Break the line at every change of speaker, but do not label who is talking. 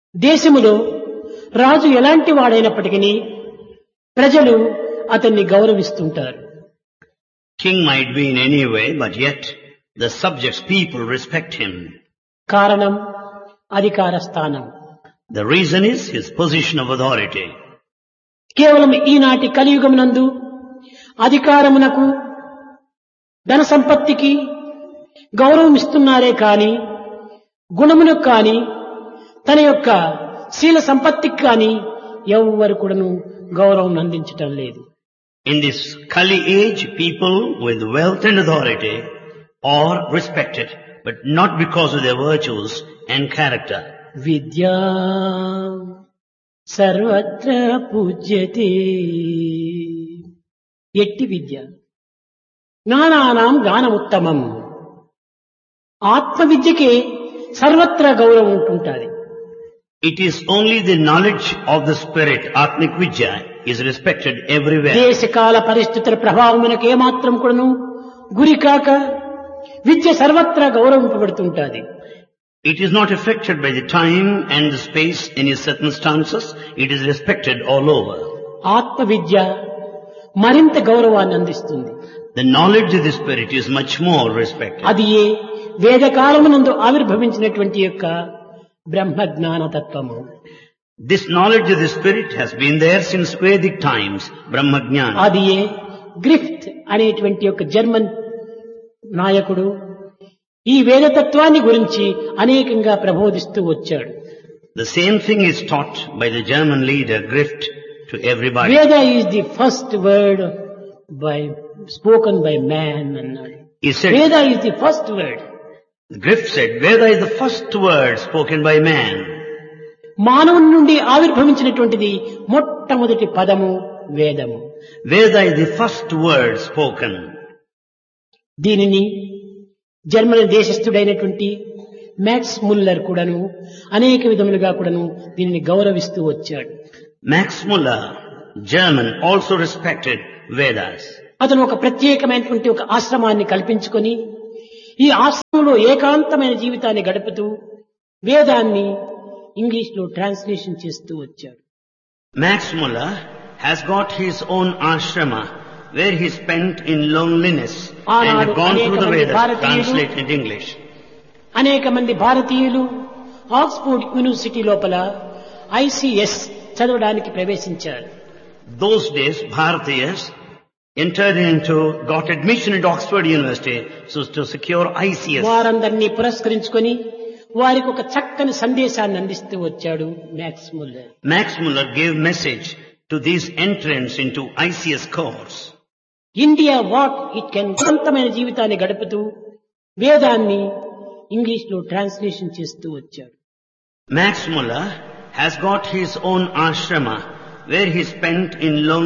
దేశములో రాజు ఎలాంటి వాడైనప్పటికీ ప్రజలు అతన్ని గౌరవిస్తుంటారు
King might be in any way, but yet the subjects, people respect him.
కారణం అధికార స్థానం
The reason is his position of authority.
కేవలం ఈనాటి కలియుగమునందు అధికారమునకు ధన సంపత్తికి గౌరవం ఇస్తున్నారే కాని గుణమునకు కాని తన యొక్క శీల సంపత్తికి కాని ఎవ్వరు కూడాను గౌరవం అందించటం లేదు
In this Kali age, people with wealth and authority are respected, but not because of their virtues and character.
విద్యా సర్వత్ర పూజ్యతే ఎట్టి విద్య జ్ఞానానాం జ్ఞానముత్తమం ఆత్మ విద్యకే సర్వత్రా గౌరవం ఉంటుంటుంది
It is only the knowledge of the spirit, Atmik Vidya, is respected everywhere.
దేశకాల పరిస్థితుల ప్రభావమునకు ఏమాత్రం కూడాను గురి కాక విద్య సర్వత్రా గౌరవింపబడుతుంటాది
It is not affected by the time and the space, any circumstances. It is respected all over.
ఆత్మ విద్య మరింత గౌరవాన్ని అందిస్తుంది
The knowledge of the spirit is much more respected.
అది ఏ వేదకాలమునందు ఆవిర్భవించినటువంటి యొక్క బ్రహ్మ జ్ఞాన తత్వము
This knowledge of the spirit has been there since Vedic times, Brahma Jnana.
అది ఏ grift అనేటువంటి యొక్క జర్మన్ నాయకుడు ఈ వేదతత్వాన్ని గురించి అనేకంగా ప్రబోధిస్తూ వచ్చాడు
The same thing is taught by the German leader Grift to everybody.
Veda is the first word by spoken by man అన్నాడు
He said,
Veda is the first word
Grift said, Veda is the first word spoken by man.
మానవుని నుండి ఆవిర్భవించినటువంటిది మొట్టమొదటి పదము వేదము
Veda is the first word spoken.
దీనిని Germany దేశస్థుడైనటువంటి Max Muller కూడాను అనేక విధములుగా కూడాను దీనిని గౌరవిస్తూ వచ్చాడు
Max Muller, German, also respected Vedas.
అతను ఒక ప్రత్యేకమైనటువంటి ఒక ఆశ్రమాన్ని కల్పించుకొని ఈ ఆశ్రమంలో ఏకాంతమైన జీవితాన్ని గడుపుతూ వేదాన్ని ఇంగ్లీష్ లో ట్రాన్స్లేషన్ చేస్తూ వచ్చాడు
Max Muller has got his own ashrama where he spent in loneliness and had gone through the Vedas translated in English.
అనేక మంది భారతీయులు ఆక్స్ఫోర్డ్ యూనివర్సిటీ లోపల ఐసిఎస్ చదవడానికి ప్రవేశించారు
Those days, Bharatiyas entered into, got admission at Oxford University so as to secure ICS.
వారందరినీ పురస్కరించుకొని వారికి ఒక చక్కని సందేశాన్ని అందిస్తూ వచ్చాడు Max Muller
Max Muller gave message to these entrants into ICS course.
India what it can సొంతమైన జీవితాన్ని గడుపుతూ వేదాన్ని ఇంగ్లీష్ లో ట్రాన్స్లేషన్ చేస్తూ వచ్చాడు
Max Muller has got his own ashrama where he spent in loneliness